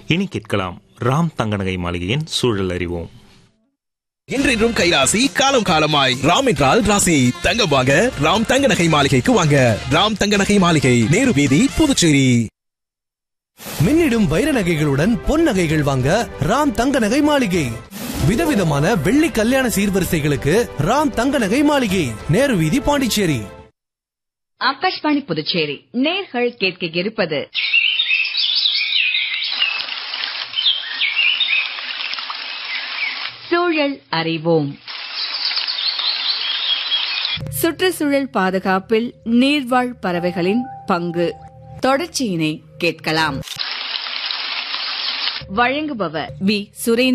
இனி கேட்கலாம் ராம் தங்கநகை மாளிகையின் சூழல் அறிவோம் என்றென்றும் கைராசி காலம் காலமாய் ராம் என்றால் ராசி தங்கம் வாங்க ராம் தங்க நகை மாளிகைக்கு வாங்க ராம் தங்க நகை மாளிகை நேரு வீதி புதுச்சேரி மின்னிடும் வைர நகைகளுடன் பொன் நகைகள் வாங்க ராம் தங்க நகை மாளிகை விதவிதமான வெள்ளி கல்யாண சீர்வரிசைகளுக்கு ராம் தங்க நகை மாளிகை நேரு வீதி பாண்டிச்சேரி ஆகாஷ்வாணி புதுச்சேரி நேர்கள் கேட்க இருப்பது சூழல் அறிவோம் சுற்றுச்சூழல் பாதுகாப்பில் நீர்வாழ் பறவைகளின் பங்கு தொடர்ச்சியினை கேட்கலாம் வழங்குபவர் வி சுரேந்திர